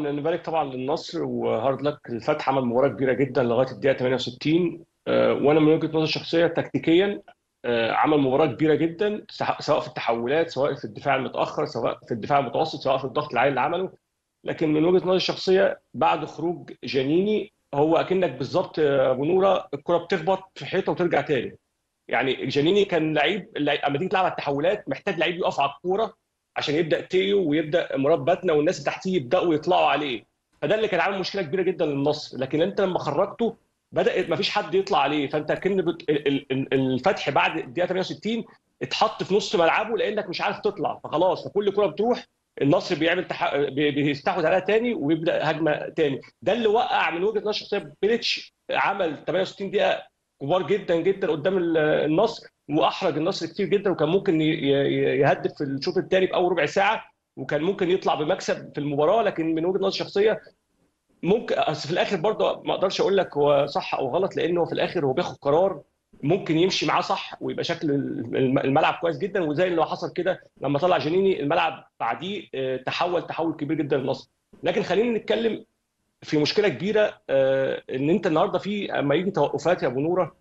طبعا نبارك طبعا للنصر وهارد لك الفتح عمل مباراه كبيره جدا لغايه الدقيقه 68 آه، وانا من وجهه نظري الشخصيه تكتيكيا آه، عمل مباراه كبيره جدا سواء في التحولات سواء في الدفاع المتاخر سواء في الدفاع المتوسط سواء في الضغط العالي اللي عمله لكن من وجهه نظري الشخصيه بعد خروج جانيني هو اكنك بالظبط يا ابو نوره الكره بتخبط في حيطه وترجع تاني يعني جانيني كان لعيب لما تيجي تلعب على التحولات محتاج لعيب يقف على الكوره عشان يبدا تيو ويبدا مراد باتنا والناس اللي تحتيه يبداوا يطلعوا عليه فده اللي كان عامل مشكله كبيره جدا للنصر لكن انت لما خرجته بدات ما فيش حد يطلع عليه فانت كن بت... الفتح بعد الدقيقه 68 اتحط في نص ملعبه لانك مش عارف تطلع فخلاص فكل كره بتروح النصر بيعمل تح... بيستحوذ عليها تاني ويبدا هجمه تاني ده اللي وقع من وجهه نظر الشخصيه بيليتش عمل 68 دقيقه كبار جدا جدا قدام النصر واحرج النصر كتير جدا وكان ممكن يهدف في الشوط الثاني في اول ربع ساعه وكان ممكن يطلع بمكسب في المباراه لكن من وجهه نظر الشخصيه ممكن بس في الاخر برضه ما اقدرش اقول لك هو صح او غلط لانه في الاخر هو بياخد قرار ممكن يمشي معاه صح ويبقى شكل الملعب كويس جدا وزي اللي حصل كده لما طلع جنيني الملعب بعديه تحول تحول كبير جدا للنصر لكن خلينا نتكلم في مشكله كبيره ان انت النهارده في اما يجي توقفات يا ابو نوره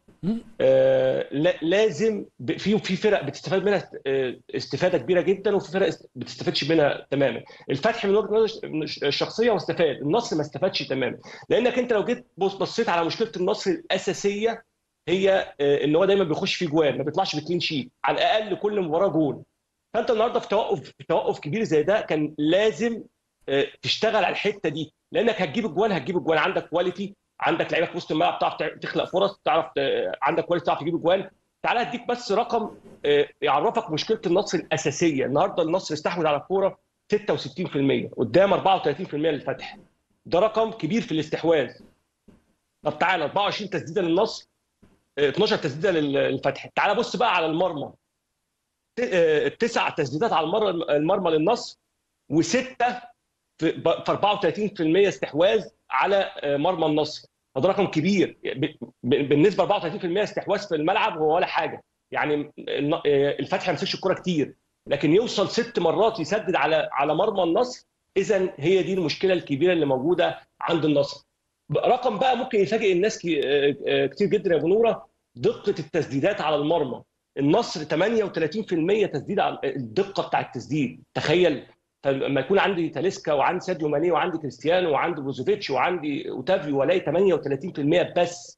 آه لازم في في فرق بتستفاد منها استفاده كبيره جدا وفي فرق بتستفادش منها تماما الفتح من وجهه نظري الشخصيه واستفاد النصر ما استفادش تماما لانك انت لو جيت بصيت على مشكله النصر الاساسيه هي آه ان هو دايما بيخش في جوان ما بيطلعش بكلين شيت على الاقل كل مباراه جول فانت النهارده في توقف في توقف كبير زي ده كان لازم آه تشتغل على الحته دي لانك هتجيب الجوان هتجيب الجوان عندك كواليتي عندك لعيبه في وسط الملعب تعرف تخلق فرص تعرف عندك كواليتي تعرف تجيب اجوان تعالى اديك بس رقم يعرفك مشكله النصر الاساسيه النهارده النصر استحوذ على الكوره 66% قدام 34% للفتح ده رقم كبير في الاستحواذ طب تعالى 24 تسديده للنصر 12 تسديده للفتح تعالى بص بقى على المرمى تسع تسديدات على المرمى للنصر وسته في 34% استحواذ على مرمى النصر فده رقم كبير بالنسبه ل 34% استحواذ في الملعب هو ولا حاجه يعني الفتح ما مسكش الكوره كتير لكن يوصل ست مرات يسدد على على مرمى النصر اذا هي دي المشكله الكبيره اللي موجوده عند النصر رقم بقى ممكن يفاجئ الناس كتير جدا يا ابو نوره دقه التسديدات على المرمى النصر 38% تسديد على الدقه بتاع التسديد تخيل فلما يكون عندي تاليسكا وعندي ساديو ماني وعندي كريستيانو وعندي بروزوفيتش وعندي اوتافيو والاقي 38% بس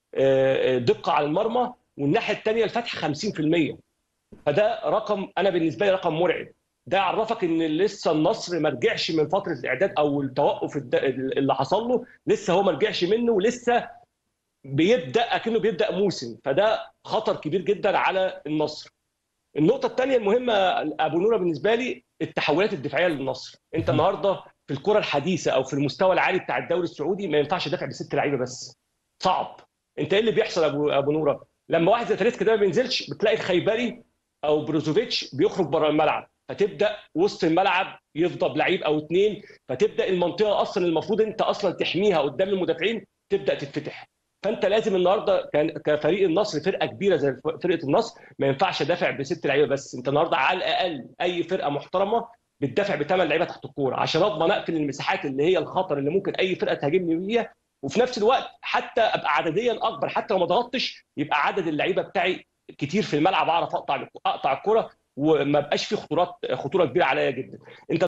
دقه على المرمى والناحيه الثانيه الفتح 50% فده رقم انا بالنسبه لي رقم مرعب ده يعرفك ان لسه النصر ما رجعش من فتره الاعداد او التوقف اللي حصل له لسه هو ما رجعش منه ولسه بيبدا اكنه بيبدا موسم فده خطر كبير جدا على النصر النقطه الثانيه المهمه ابو نوره بالنسبه لي التحولات الدفاعيه للنصر انت النهارده في الكره الحديثه او في المستوى العالي بتاع الدوري السعودي ما ينفعش دافع بست لعيبه بس صعب انت ايه اللي بيحصل ابو ابو نوره لما واحد زي تريسكا ده ما بينزلش بتلاقي الخيبري او بروزوفيتش بيخرج بره الملعب فتبدا وسط الملعب يفضل لعيب او اثنين فتبدا المنطقه اصلا المفروض انت اصلا تحميها قدام المدافعين تبدا تتفتح فانت لازم النهارده كفريق النصر فرقه كبيره زي فرقه النصر ما ينفعش دافع بست لعيبه بس انت النهارده على الاقل اي فرقه محترمه بتدافع بثمان لعيبه تحت الكوره عشان اضمن اقفل المساحات اللي هي الخطر اللي ممكن اي فرقه تهاجمني بيها وفي نفس الوقت حتى ابقى عدديا اكبر حتى لو ما ضغطتش يبقى عدد اللعيبه بتاعي كتير في الملعب اعرف اقطع اقطع الكوره وما بقاش في خطورات خطوره كبيره عليا جدا انت